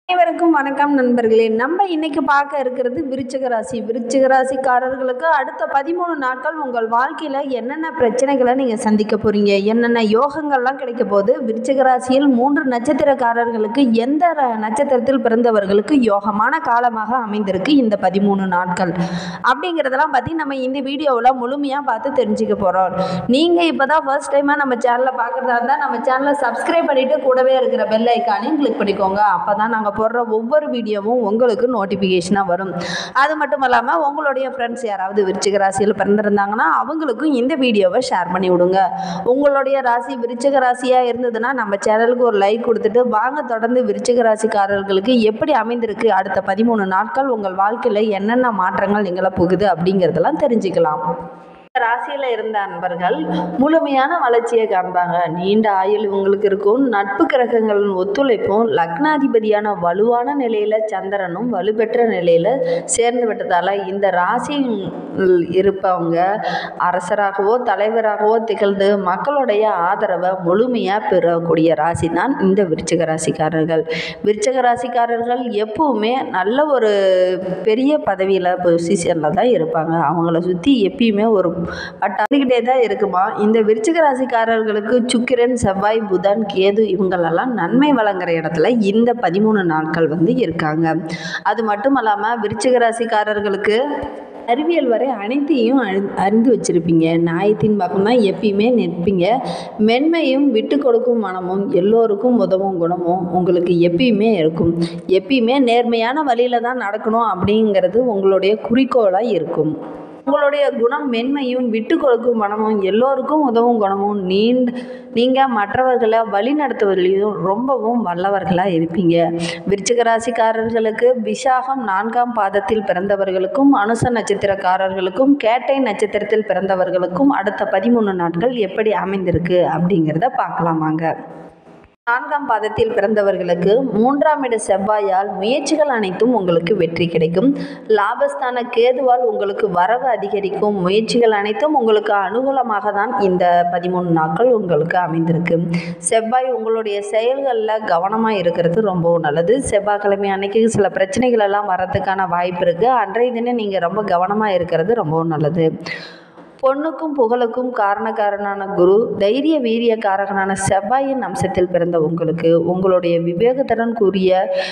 அனைவருக்கும் வணக்கம் நண்பர்களே நம்ம இன்னைக்கு பார்க்க இருக்கிறது விருச்சிக ராசி விருச்சிக ராசிக்காரர்களுக்கு அடுத்த பதிமூணு நாட்கள் உங்கள் வாழ்க்கையில் என்னென்ன பிரச்சனைகளை நீங்கள் சந்திக்க போறீங்க என்னென்ன யோகங்கள்லாம் கிடைக்க போகுது விருச்சிக ராசியில் மூன்று நட்சத்திரக்காரர்களுக்கு எந்த ர- நட்சத்திரத்தில் பிறந்தவர்களுக்கு யோகமான காலமாக அமைந்திருக்கு இந்த பதிமூணு நாட்கள் அப்படிங்கிறதெல்லாம் பற்றி நம்ம இந்த வீடியோவில் முழுமையாக பார்த்து தெரிஞ்சுக்க போகிறோம் நீங்கள் இப்போ தான் ஃபர்ஸ்ட் டைமாக நம்ம சேனலை பார்க்குறதா இருந்தால் நம்ம சேனலை சப்ஸ்கிரைப் பண்ணிவிட்டு கூடவே இருக்கிற பெல் ஐக்கானையும் கிளிக் பண்ணிக்கோங்க அப்போ தான் நாங்கள் போடுற ஒவ்வொரு வீடியோவும் உங்களுக்கு நோட்டிஃபிகேஷனாக வரும் அது மட்டும் இல்லாமல் உங்களுடைய ஃப்ரெண்ட்ஸ் யாராவது விருச்சிக ராசியில் பிறந்திருந்தாங்கன்னா அவங்களுக்கும் இந்த வீடியோவை ஷேர் பண்ணி விடுங்க உங்களுடைய ராசி விருச்சிக ராசியாக இருந்ததுன்னா நம்ம சேனலுக்கு ஒரு லைக் கொடுத்துட்டு வாங்க தொடர்ந்து விருச்சிக ராசிக்காரர்களுக்கு எப்படி அமைந்திருக்கு அடுத்த பதிமூணு நாட்கள் உங்கள் வாழ்க்கையில் என்னென்ன மாற்றங்கள் நிகழ போகுது அப்படிங்கிறதெல்லாம் தெரிஞ்சுக்கலாம் ராசியில் இருந்த அன்பர்கள் முழுமையான வளர்ச்சியை காண்பாங்க நீண்ட ஆயுள் இவங்களுக்கு இருக்கும் நட்பு கிரகங்களின் ஒத்துழைப்பும் லக்னாதிபதியான வலுவான நிலையில் சந்திரனும் வலுப்பெற்ற நிலையில் சேர்ந்து விட்டதால் இந்த ராசியில் இருப்பவங்க அரசராகவோ தலைவராகவோ திகழ்ந்து மக்களுடைய ஆதரவை முழுமையாக பெறக்கூடிய ராசி தான் இந்த விருச்சிக ராசிக்காரர்கள் விருச்சிக ராசிக்காரர்கள் எப்பவுமே நல்ல ஒரு பெரிய பதவியில் பொசிஷனில் தான் இருப்பாங்க அவங்கள சுற்றி எப்பயுமே ஒரு வட்டாந்துக்கிட்டே தான் இருக்குமா இந்த விருச்சிக ராசிக்காரர்களுக்கு சுக்கிரன் செவ்வாய் புதன் கேது இவங்களெல்லாம் நன்மை வழங்குற இடத்துல இந்த பதிமூணு நாட்கள் வந்து இருக்காங்க அது மட்டும் இல்லாமல் விருச்சிக ராசிக்காரர்களுக்கு அறிவியல் வரை அனைத்தையும் அறி அறிந்து வச்சுருப்பீங்க நியாயத்தின் பக்கம் தான் எப்பயுமே நிற்பீங்க மென்மையும் விட்டு கொடுக்கும் மனமும் எல்லோருக்கும் உதவும் குணமும் உங்களுக்கு எப்பயுமே இருக்கும் எப்பயுமே நேர்மையான வழியில் தான் நடக்கணும் அப்படிங்கிறது உங்களுடைய குறிக்கோளாக இருக்கும் உங்களுடைய குணம் மென்மையும் விட்டு கொடுக்கும் மனமும் எல்லோருக்கும் உதவும் குணமும் நீண்ட நீங்கள் மற்றவர்களை வழி நடத்துவதிலையும் ரொம்பவும் வல்லவர்களாக இருப்பீங்க விருச்சிக ராசிக்காரர்களுக்கு விசாகம் நான்காம் பாதத்தில் பிறந்தவர்களுக்கும் அனுச நட்சத்திரக்காரர்களுக்கும் கேட்டை நட்சத்திரத்தில் பிறந்தவர்களுக்கும் அடுத்த பதிமூணு நாட்கள் எப்படி அமைந்திருக்கு அப்படிங்கிறத பார்க்கலாம் வாங்க நான்காம் பாதத்தில் பிறந்தவர்களுக்கு மூன்றாம் இட செவ்வாயால் முயற்சிகள் அனைத்தும் உங்களுக்கு வெற்றி கிடைக்கும் லாபஸ்தான கேதுவால் உங்களுக்கு வரவு அதிகரிக்கும் முயற்சிகள் அனைத்தும் உங்களுக்கு அனுகூலமாக தான் இந்த பதிமூணு நாட்கள் உங்களுக்கு அமைந்திருக்கு செவ்வாய் உங்களுடைய செயல்களில் கவனமாக இருக்கிறது ரொம்பவும் நல்லது செவ்வாய்க்கிழமை அன்னைக்கு சில பிரச்சனைகள் எல்லாம் வரதுக்கான வாய்ப்பு இருக்குது அன்றைய தினம் நீங்கள் ரொம்ப கவனமாக இருக்கிறது ரொம்பவும் நல்லது பொண்ணுக்கும் புகழுக்கும் காரணக்காரனான குரு தைரிய வீரிய காரகனான செவ்வாயின் அம்சத்தில் பிறந்த உங்களுக்கு உங்களுடைய விவேகத்துடன் கூறிய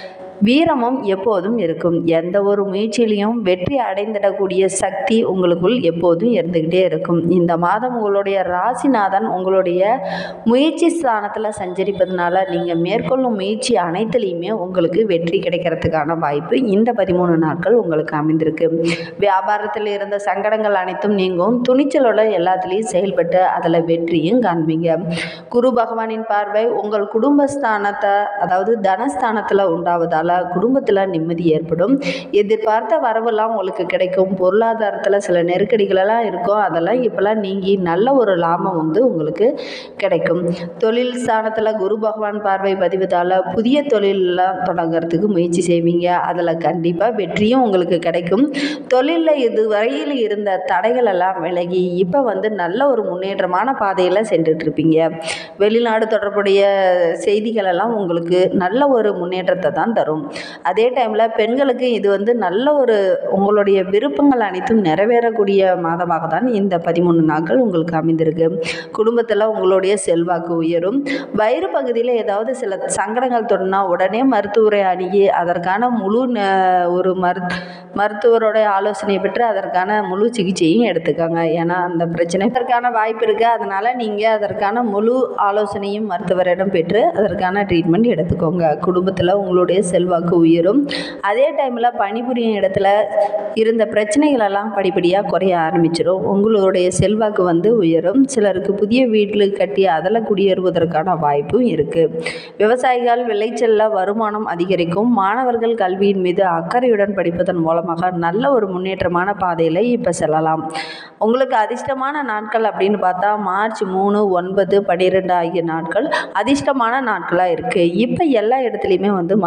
வீரமும் எப்போதும் இருக்கும் எந்த ஒரு முயற்சியிலையும் வெற்றி அடைந்திடக்கூடிய சக்தி உங்களுக்குள் எப்போதும் இருந்துக்கிட்டே இருக்கும் இந்த மாதம் உங்களுடைய ராசிநாதன் உங்களுடைய முயற்சி ஸ்தானத்தில் சஞ்சரிப்பதனால நீங்கள் மேற்கொள்ளும் முயற்சி அனைத்துலேயுமே உங்களுக்கு வெற்றி கிடைக்கிறதுக்கான வாய்ப்பு இந்த பதிமூணு நாட்கள் உங்களுக்கு அமைந்திருக்கு வியாபாரத்தில் இருந்த சங்கடங்கள் அனைத்தும் நீங்கும் துணிச்சலோட எல்லாத்துலேயும் செயல்பட்டு அதில் வெற்றியும் காண்பீங்க குரு பகவானின் பார்வை உங்கள் குடும்பஸ்தானத்தை அதாவது தனஸ்தானத்தில் உண்டாவதால் குடும்பத்தில் நிம்மதி ஏற்படும் எதிர்பார்த்த வரவெல்லாம் உங்களுக்கு கிடைக்கும் பொருளாதாரத்தில் சில நெருக்கடிகளெல்லாம் இருக்கும் அதெல்லாம் இப்போல்லாம் நீங்கி நல்ல ஒரு லாபம் வந்து உங்களுக்கு கிடைக்கும் தொழில் ஸ்தானத்தில் குரு பகவான் பார்வை பதிவதால் புதிய தொழிலெலாம் தொடங்குறதுக்கு முயற்சி செய்வீங்க அதில் கண்டிப்பாக வெற்றியும் உங்களுக்கு கிடைக்கும் தொழிலில் இதுவரையில் இருந்த தடைகள் எல்லாம் விலகி இப்போ வந்து நல்ல ஒரு முன்னேற்றமான பாதையில் சென்றுட்டு இருப்பீங்க வெளிநாடு தொடர்புடைய செய்திகள் எல்லாம் உங்களுக்கு நல்ல ஒரு முன்னேற்றத்தை தான் தரும் அதே டைமில் பெண்களுக்கு இது வந்து நல்ல ஒரு உங்களுடைய விருப்பங்கள் அனைத்தும் நிறைவேறக்கூடிய மாதமாக தான் இந்த பதிமூணு நாட்கள் உங்களுக்கு அமைந்திருக்கு குடும்பத்தில் உங்களுடைய செல்வாக்கு உயரும் வயிறு பகுதியில் ஏதாவது சில சங்கடங்கள் தொடனா உடனே மருத்துவரை அணுகி அதற்கான முழு ந- ஒரு மரு மருத்துவரோட ஆலோசனை பெற்று அதற்கான முழு சிகிச்சையும் எடுத்துக்கோங்க ஏன்னா அந்த பிரச்சனை அதற்கான வாய்ப்பு இருக்குது அதனால் நீங்கள் அதற்கான முழு ஆலோசனையும் மருத்துவரிடம் பெற்று அதற்கான ட்ரீட்மெண்ட் எடுத்துக்கோங்க குடும்பத்தில் உங்களுடைய செல்வாக்கு உயரும் அதே டைமில் பணிபுரியும் இடத்துல இருந்த பிரச்சனைகள் எல்லாம் படிப்படியாக குறைய ஆரம்பிச்சிடும் உங்களுடைய செல்வாக்கு வந்து உயரும் சிலருக்கு புதிய வீட்டில் கட்டி அதில் குடியேறுவதற்கான வாய்ப்பும் இருக்குது விவசாயிகள் விளைச்சலில் வருமானம் அதிகரிக்கும் மாணவர்கள் கல்வியின் மீது அக்கறையுடன் படிப்பதன் மூலமாக நல்ல ஒரு முன்னேற்றமான பாதையில் இப்போ செல்லலாம் உங்களுக்கு அதிர்ஷ்டமான நாட்கள் அப்படின்னு பார்த்தா மார்ச் மூணு ஒன்பது பன்னிரெண்டு ஆகிய நாட்கள் அதிர்ஷ்டமான நாட்களாக இருக்குது இப்போ எல்லா இடத்துலையுமே வந்து மாரியம்மன்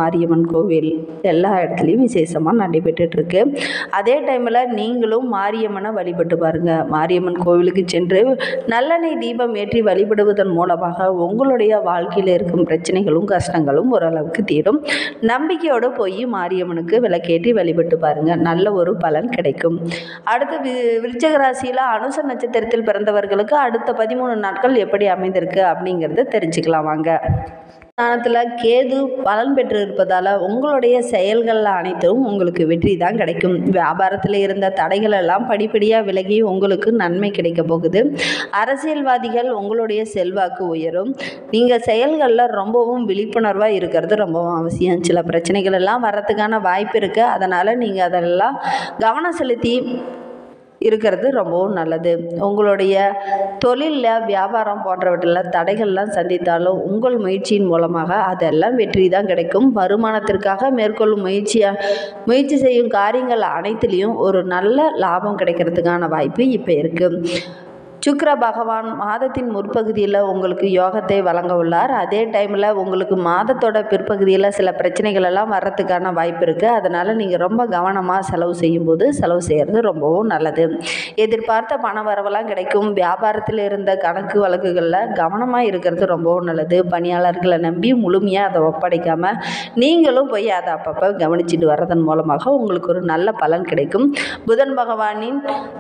மாரியம்மன் கோவில் எல்லா இடத்துலையும் விசேஷமாக நடைபெற்றுட்ருக்கு அதே டைமில் நீங்களும் மாரியம்மனை வழிபட்டு பாருங்கள் மாரியம்மன் கோவிலுக்கு சென்று நல்லெண்ணெய் தீபம் ஏற்றி வழிபடுவதன் மூலமாக உங்களுடைய வாழ்க்கையில் இருக்கும் பிரச்சனைகளும் கஷ்டங்களும் ஓரளவுக்கு தீரும் நம்பிக்கையோடு போய் மாரியம்மனுக்கு விளக்கேற்றி வழிபட்டு பாருங்கள் நல்ல ஒரு பலன் கிடைக்கும் அடுத்து வி விருச்சிக ராசியில் அனுச நட்சத்திரத்தில் பிறந்தவர்களுக்கு அடுத்த பதிமூணு நாட்கள் எப்படி அமைந்திருக்கு அப்படிங்கிறத தெரிஞ்சுக்கலாம் வாங்க ஸ்தானத்தில் கேது பலன் பெற்று இருப்பதால் உங்களுடைய செயல்கள் அனைத்தும் உங்களுக்கு வெற்றி தான் கிடைக்கும் வியாபாரத்தில் இருந்த தடைகள் எல்லாம் படிப்படியாக விலகி உங்களுக்கு நன்மை கிடைக்க போகுது அரசியல்வாதிகள் உங்களுடைய செல்வாக்கு உயரும் நீங்கள் செயல்களில் ரொம்பவும் விழிப்புணர்வாக இருக்கிறது ரொம்பவும் அவசியம் சில பிரச்சனைகள் எல்லாம் வரத்துக்கான வாய்ப்பு இருக்குது அதனால் நீங்கள் அதெல்லாம் கவனம் செலுத்தி இருக்கிறது ரொம்பவும் நல்லது உங்களுடைய தொழிலில் வியாபாரம் போன்றவற்றில் தடைகள்லாம் சந்தித்தாலும் உங்கள் முயற்சியின் மூலமாக அதெல்லாம் வெற்றி தான் கிடைக்கும் வருமானத்திற்காக மேற்கொள்ளும் முயற்சியாக முயற்சி செய்யும் காரியங்கள் அனைத்துலேயும் ஒரு நல்ல லாபம் கிடைக்கிறதுக்கான வாய்ப்பு இப்போ இருக்குது சுக்கிர பகவான் மாதத்தின் முற்பகுதியில் உங்களுக்கு யோகத்தை வழங்க உள்ளார் அதே டைமில் உங்களுக்கு மாதத்தோட பிற்பகுதியில் சில பிரச்சனைகள் எல்லாம் வர்றதுக்கான வாய்ப்பு இருக்குது அதனால் நீங்கள் ரொம்ப கவனமாக செலவு செய்யும்போது செலவு செய்கிறது ரொம்பவும் நல்லது எதிர்பார்த்த பண வரவெல்லாம் கிடைக்கும் வியாபாரத்தில் இருந்த கணக்கு வழக்குகளில் கவனமாக இருக்கிறது ரொம்பவும் நல்லது பணியாளர்களை நம்பி முழுமையாக அதை ஒப்படைக்காமல் நீங்களும் போய் அதை அப்பப்போ கவனிச்சிட்டு வர்றதன் மூலமாக உங்களுக்கு ஒரு நல்ல பலன் கிடைக்கும் புதன் பகவானின்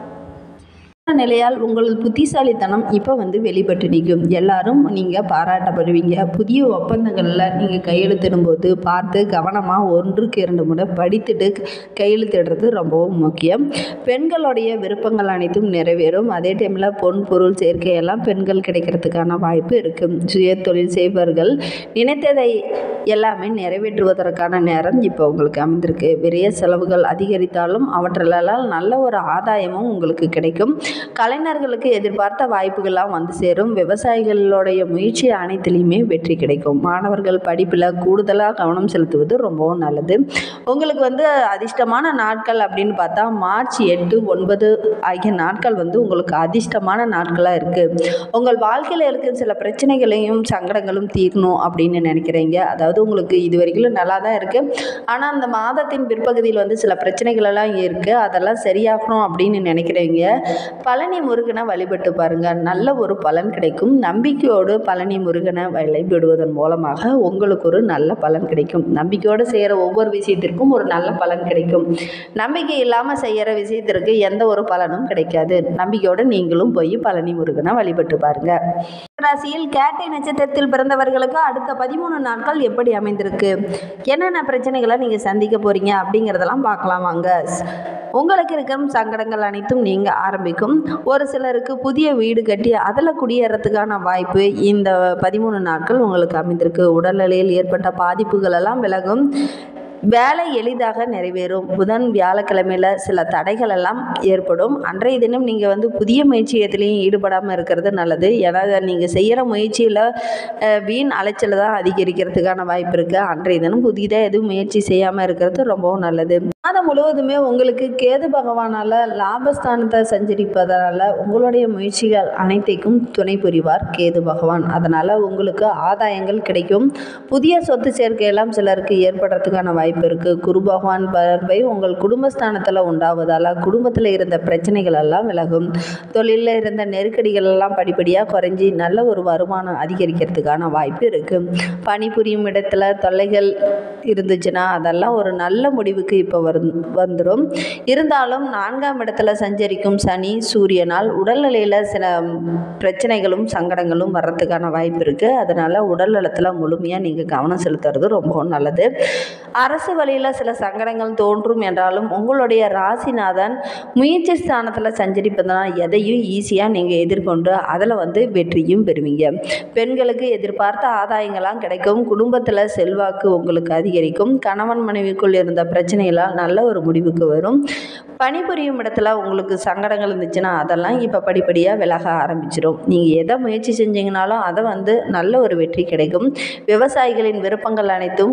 நிலையால் உங்களது புத்திசாலித்தனம் இப்போ வந்து வெளிப்பட்டு நிற்கும் எல்லாரும் நீங்கள் பாராட்டப்படுவீங்க புதிய ஒப்பந்தங்களில் நீங்கள் கையெழுத்திடும்போது பார்த்து கவனமாக ஒன்றுக்கு இரண்டு முறை படித்துட்டு கையெழுத்திடுறது ரொம்பவும் முக்கியம் பெண்களுடைய விருப்பங்கள் அனைத்தும் நிறைவேறும் அதே டைமில் பொன் பொருள் சேர்க்கையெல்லாம் பெண்கள் கிடைக்கிறதுக்கான வாய்ப்பு இருக்குது சுய தொழில் செய்பவர்கள் நினைத்ததை எல்லாமே நிறைவேற்றுவதற்கான நேரம் இப்போ உங்களுக்கு அமைந்திருக்கு விரைய செலவுகள் அதிகரித்தாலும் அவற்றிலெல்லாம் நல்ல ஒரு ஆதாயமும் உங்களுக்கு கிடைக்கும் கலைஞர்களுக்கு எதிர்பார்த்த வாய்ப்புகள்லாம் வந்து சேரும் விவசாயிகளுடைய முயற்சி அனைத்துலேயுமே வெற்றி கிடைக்கும் மாணவர்கள் படிப்பில் கூடுதலாக கவனம் செலுத்துவது ரொம்பவும் நல்லது உங்களுக்கு வந்து அதிர்ஷ்டமான நாட்கள் அப்படின்னு பார்த்தா மார்ச் எட்டு ஒன்பது ஆகிய நாட்கள் வந்து உங்களுக்கு அதிர்ஷ்டமான நாட்களாக இருக்குது உங்கள் வாழ்க்கையில் இருக்க சில பிரச்சனைகளையும் சங்கடங்களும் தீரணும் அப்படின்னு நினைக்கிறீங்க அதாவது உங்களுக்கு இது வரைக்கும் நல்லா தான் இருக்குது ஆனால் அந்த மாதத்தின் பிற்பகுதியில் வந்து சில பிரச்சனைகள் எல்லாம் இருக்குது அதெல்லாம் சரியாகணும் அப்படின்னு நினைக்கிறீங்க பழனி முருகனை வழிபட்டு பாருங்கள் நல்ல ஒரு பலன் கிடைக்கும் நம்பிக்கையோடு பழனி முருகனை வழிபடுவதன் மூலமாக உங்களுக்கு ஒரு நல்ல பலன் கிடைக்கும் நம்பிக்கையோடு செய்கிற ஒவ்வொரு விஷயத்திற்கும் ஒரு நல்ல பலன் கிடைக்கும் நம்பிக்கை இல்லாமல் செய்கிற விஷயத்திற்கு எந்த ஒரு பலனும் கிடைக்காது நம்பிக்கையோடு நீங்களும் போய் பழனி முருகனை வழிபட்டு பாருங்கள் ராசியில் கேட்டை நட்சத்திரத்தில் பிறந்தவர்களுக்கு அடுத்த பதிமூணு நாட்கள் எப்படி அமைந்திருக்கு என்னென்ன பிரச்சனைகளை நீங்கள் சந்திக்க போகிறீங்க அப்படிங்கிறதெல்லாம் பார்க்கலாம் வாங்க உங்களுக்கு இருக்கும் சங்கடங்கள் அனைத்தும் நீங்க ஆரம்பிக்கும் ஒரு சிலருக்கு புதிய வீடு கட்டி அதில் குடியேறதுக்கான வாய்ப்பு இந்த பதிமூணு நாட்கள் உங்களுக்கு அமைந்திருக்கு உடல்நிலையில் ஏற்பட்ட பாதிப்புகள் எல்லாம் விலகும் வேலை எளிதாக நிறைவேறும் புதன் வியாழக்கிழமையில் சில தடைகள் எல்லாம் ஏற்படும் அன்றைய தினம் நீங்கள் வந்து புதிய முயற்சி எதுலேயும் ஈடுபடாமல் இருக்கிறது நல்லது ஏன்னா நீங்கள் செய்கிற முயற்சியில் அஹ், வீண் அலைச்சல் தான் அதிகரிக்கிறதுக்கான வாய்ப்பு இருக்குது அன்றைய தினம் புதிதாக எதுவும் முயற்சி செய்யாமல் இருக்கிறது ரொம்பவும் நல்லது மாதம் முழுவதுமே உங்களுக்கு கேது பகவானால் லாபஸ்தானத்தை சஞ்சரிப்பதனால உங்களுடைய முயற்சிகள் அனைத்தையும் துணை புரிவார் கேது பகவான் அதனால் உங்களுக்கு ஆதாயங்கள் கிடைக்கும் புதிய சொத்து சேர்க்கையெல்லாம் சிலருக்கு ஏற்படுறதுக்கான வாய்ப்பு இருக்குது குரு பகவான் பார்வை உங்கள் குடும்பஸ்தானத்தில் உண்டாவதால் குடும்பத்தில் இருந்த பிரச்சனைகள் எல்லாம் விலகும் தொழிலில் இருந்த நெருக்கடிகள் எல்லாம் படிப்படியாக குறைஞ்சி நல்ல ஒரு வருமானம் அதிகரிக்கிறதுக்கான வாய்ப்பு இருக்குது பணிபுரியும் இடத்துல தொல்லைகள் இருந்துச்சுன்னா அதெல்லாம் ஒரு நல்ல முடிவுக்கு இப்போ வரும் வந்துடும் இருந்தாலும் நான்காம் இடத்துல சஞ்சரிக்கும் சனி சூரியனால் உடல்நிலையில் சில பிரச்சனைகளும் சங்கடங்களும் வர்றதுக்கான வாய்ப்பு இருக்குது அதனால் உடல் நலத்தில் முழுமையாக நீங்கள் கவனம் செலுத்துறது ரொம்பவும் நல்லது அரசு வழியில் சில சங்கடங்கள் தோன்றும் என்றாலும் உங்களுடைய ராசிநாதன் முயற்சி ஸ்தானத்தில் சஞ்சரிப்பதனால் எதையும் ஈஸியாக நீங்கள் எதிர்கொண்டு அதில் வந்து வெற்றியும் பெறுவீங்க பெண்களுக்கு எதிர்பார்த்த ஆதாயங்களாம் கிடைக்கும் குடும்பத்தில் செல்வாக்கு உங்களுக்கு அதிகரிக்கும் கணவன் மனைவிக்குள் இருந்த பிரச்சனைகளால் நல்ல ஒரு முடிவுக்கு வரும் பணிபுரியும் இடத்துல உங்களுக்கு சங்கடங்கள் இருந்துச்சுன்னா அதெல்லாம் இப்போ படிப்படியாக விலக ஆரம்பிச்சிடும் நீங்கள் எதை முயற்சி செஞ்சீங்கனாலும் அதை வந்து நல்ல ஒரு வெற்றி கிடைக்கும் விவசாயிகளின் விருப்பங்கள் அனைத்தும்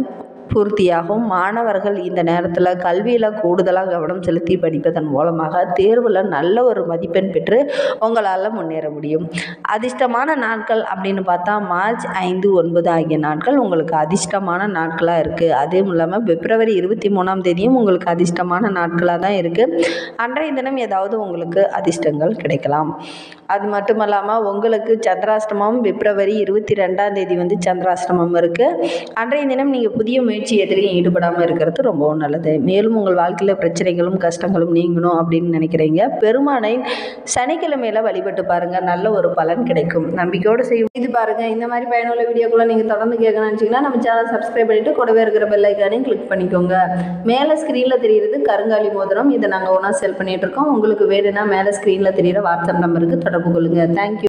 பூர்த்தியாகும் மாணவர்கள் இந்த நேரத்தில் கல்வியில் கூடுதலாக கவனம் செலுத்தி படிப்பதன் மூலமாக தேர்வில் நல்ல ஒரு மதிப்பெண் பெற்று உங்களால் முன்னேற முடியும் அதிர்ஷ்டமான நாட்கள் அப்படின்னு பார்த்தா மார்ச் ஐந்து ஒன்பது ஆகிய நாட்கள் உங்களுக்கு அதிர்ஷ்டமான நாட்களாக இருக்குது அதுவும் இல்லாமல் பிப்ரவரி இருபத்தி மூணாம் தேதியும் உங்களுக்கு அதிர்ஷ்டமான நாட்களாக தான் இருக்குது அன்றைய தினம் ஏதாவது உங்களுக்கு அதிர்ஷ்டங்கள் கிடைக்கலாம் அது மட்டும் இல்லாமல் உங்களுக்கு சந்திராஷ்டமம் பிப்ரவரி இருபத்தி ரெண்டாம் தேதி வந்து சந்திராஷ்டமம் இருக்குது அன்றைய தினம் நீங்கள் புதிய முயற்சி எதிரையும் ஈடுபடாமல் இருக்கிறது ரொம்பவும் நல்லது மேலும் உங்கள் வாழ்க்கையில் பிரச்சனைகளும் கஷ்டங்களும் நீங்கணும் அப்படின்னு நினைக்கிறீங்க பெருமானை சனிக்கிழமையில வழிபட்டு பாருங்கள் நல்ல ஒரு பலன் கிடைக்கும் நம்பிக்கையோடு செய்யும் இது பாருங்கள் இந்த மாதிரி பயனுள்ள வீடியோக்குள்ள நீங்கள் தொடர்ந்து கேட்கணும்னு நினச்சிங்கன்னா நம்ம சேனல் சப்ஸ்கிரைப் பண்ணிவிட்டு கூடவே இருக்கிற பெல் ஐக்கானையும் கிளிக் பண்ணிக்கோங்க மேலே ஸ்க்ரீனில் தெரியுறது கருங்காலி மோதிரம் இதை நாங்கள் ஒன்றா செல் பண்ணிகிட்டு இருக்கோம் உங்களுக்கு வேணும்னா மேலே ஸ்க்ரீனில் தெரியுற வாட்ஸ்அப் நம்பருக்கு தொடர்பு கொள்ளுங்கள் தேங்க்யூ